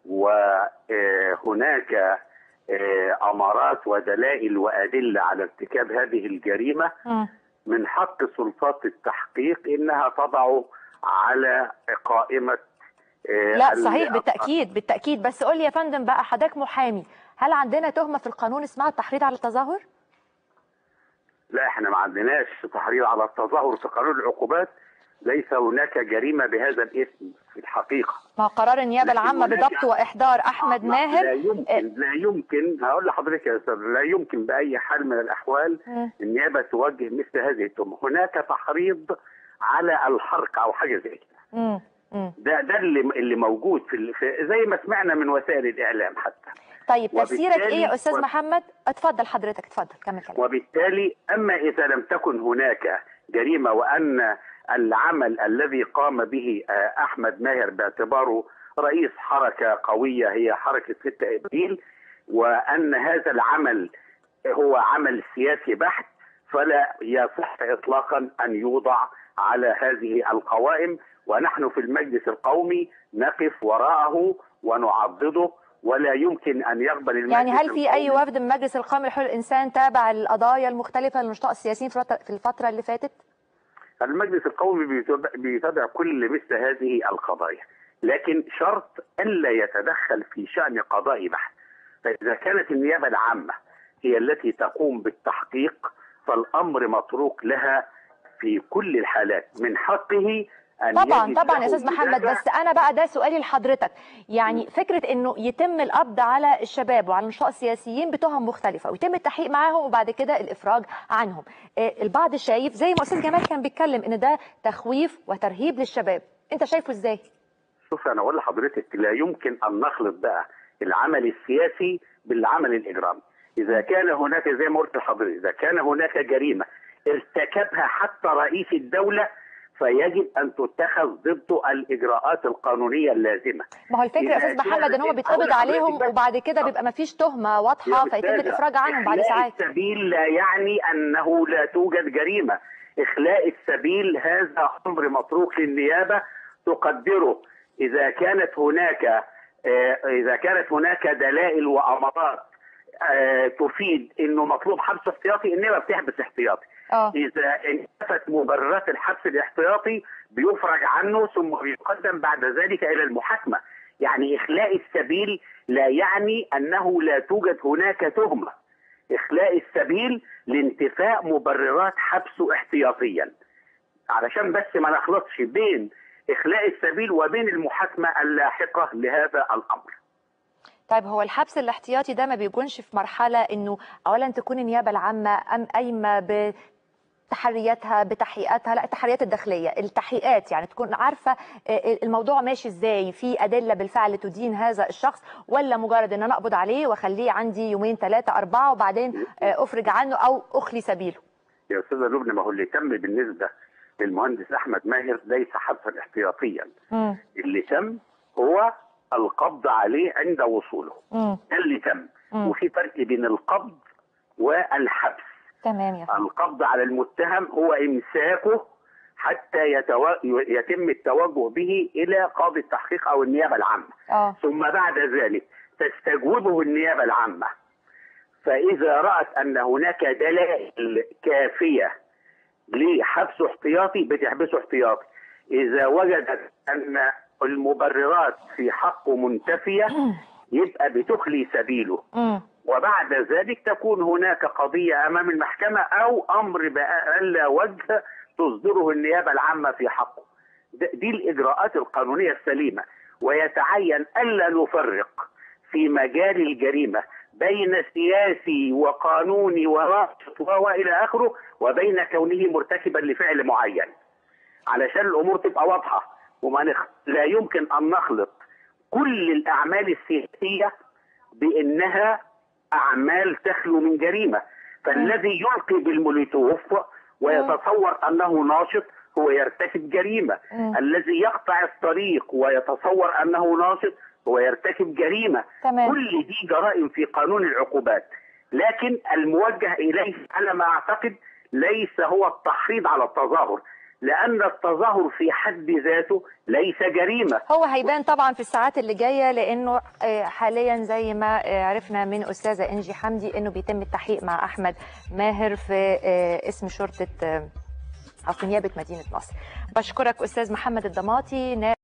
وهناك امارات ودلائل وادله على ارتكاب هذه الجريمه مم. من حق سلطات التحقيق انها تضعه على قائمه آه، لا ال- صحيح بالتاكيد بالتاكيد بس قول لي يا فندم بقى حضرتك محامي هل عندنا تهمه في القانون اسمها التحريض على التظاهر لا احنا ما عندناش تحريض على التظاهر في قانون العقوبات ليس هناك جريمه بهذا الاسم في الحقيقه مع قرار النيابه لكن العامه هناك- بضبط واحضار احمد لا ماهر يمكن لا يمكن هقول لحضرتك يا استاذ لا يمكن باي حال من الاحوال مم. النيابه توجه مثل هذه التهمه هناك تحريض على الحرق او حاجه زي كده مم. مم. ده ده اللي اللي موجود في, ال- في زي ما سمعنا من وسائل الاعلام حتى طيب تفسيرك وبالتالي- ايه يا استاذ و- محمد اتفضل حضرتك اتفضل كمل كلام وبالتالي اما اذا لم تكن هناك جريمه وان العمل الذي قام به آه، احمد ماهر باعتباره رئيس حركه قويه هي حركه 6 ابريل وان هذا العمل هو عمل سياسي بحت فلا يصح اطلاقا ان يوضع على هذه القوائم ونحن في المجلس القومي نقف وراءه ونعضده ولا يمكن ان يقبل المجلس يعني هل في اي القومي وفد من مجلس القومي لحقوق الانسان تابع القضايا المختلفه للنشطاء السياسيين في الفترة- في الفتره اللي فاتت المجلس القومي بيتابع, بيتابع كل مثل هذه القضايا لكن شرط الا يتدخل في شان قضائي بحت فاذا كانت النيابه العامه هي التي تقوم بالتحقيق فالامر متروك لها في كل الحالات من حقه ان طبعا يجد طبعا له يا استاذ محمد إجابة بس انا بقى ده سؤالي لحضرتك يعني فكره انه يتم القبض على الشباب وعلى النشطاء السياسيين بتهم مختلفه ويتم التحقيق معاهم وبعد كده الافراج عنهم آه، البعض شايف زي ما استاذ جمال كان بيتكلم ان ده تخويف وترهيب للشباب انت شايفه ازاي شوف انا اقول لحضرتك لا يمكن ان نخلط بقى العمل السياسي بالعمل الاجرامي اذا كان هناك زي ما قلت لحضرتك اذا كان هناك جريمه ارتكبها حتى رئيس الدوله فيجب ان تتخذ ضده الاجراءات القانونيه اللازمه ما هو الفكره يا إذا استاذ محمد ان هم كانت- بيتقبض أقول عليهم لحضرتك بس- وبعد كده بيبقى ما فيش تهمه واضحه يا فيتم أستاذة، الافراج عنهم بعد إخلاء ساعات السبيل لا يعني انه لا توجد جريمه اخلاء السبيل هذا امر متروك للنيابه تقدره اذا كانت هناك آه، اذا كانت هناك دلائل وامارات آه، تفيد انه مطلوب حبس احتياطي النيابه بتحبس احتياطي اه اذا انتفت مبررات الحبس الاحتياطي بيفرج عنه ثم يقدم بعد ذلك الى المحاكمه يعني اخلاء السبيل لا يعني انه لا توجد هناك تهمه اخلاء السبيل لانتفاء مبررات حبسه احتياطيا علشان بس ما نخلطش بين اخلاء السبيل وبين المحاكمه اللاحقه لهذا الامر طيب هو الحبس الاحتياطي ده ما بيكونش في مرحلة انه اولا تكون النيابة العامة ام قايمة بتحرياتها بتحقيقاتها لا التحريات الداخلية التحقيقات يعني تكون عارفة آه، الموضوع ماشي ازاي في ادلة بالفعل تدين هذا الشخص ولا مجرد ان انا اقبض عليه واخليه عندي يومين ثلاثة اربعة وبعدين آه، افرج عنه او اخلي سبيله يا استاذه لبنى ما هو اللي تم بالنسبه للمهندس احمد ماهر ليس حبسا احتياطيا مم. اللي تم هو القبض عليه عند وصوله مم. ده اللي تم مم. وفي فرق بين القبض والحبس تمام يا فندم القبض على المتهم هو امساكه حتى يتو... يتم التوجه به الى قاضي التحقيق او النيابه العامه اه ثم بعد ذلك تستجوبه النيابه العامه فاذا رات ان هناك دلائل كافيه لحبسه احتياطي بتحبسه احتياطي اذا وجدت ان المبررات في حقه منتفيه يبقى بتخلي سبيله مم. وبعد ذلك تكون هناك قضية أمام المحكمة أو أمر بألا وجه تصدره النيابة العامة في حقه د- دي الإجراءات القانونية السليمة ويتعين ألا نفرق في مجال الجريمة بين سياسي وقانوني وراشد وإلى آخره وبين كونه مرتكبا لفعل معين علشان الأمور تبقى واضحة وما نخ... لا يمكن أن نخلط كل الأعمال السياسية بانها اعمال تخلو من جريمه فالذي يلقي بالمولوتوف ويتصور انه ناشط هو يرتكب جريمه مم. الذي يقطع الطريق ويتصور انه ناشط هو يرتكب جريمه تمام. كل دي جرائم في قانون العقوبات لكن الموجه اليه على ما اعتقد ليس هو التحريض على التظاهر لان التظاهر في حد ذاته ليس جريمه هو هيبان طبعا في الساعات اللي جايه لانه آه، حاليا زي ما آه، عرفنا من استاذه انجي حمدي انه بيتم التحقيق مع احمد ماهر في آه، اسم شرطه آه، او في نيابه مدينه نصر بشكرك استاذ محمد الضماطي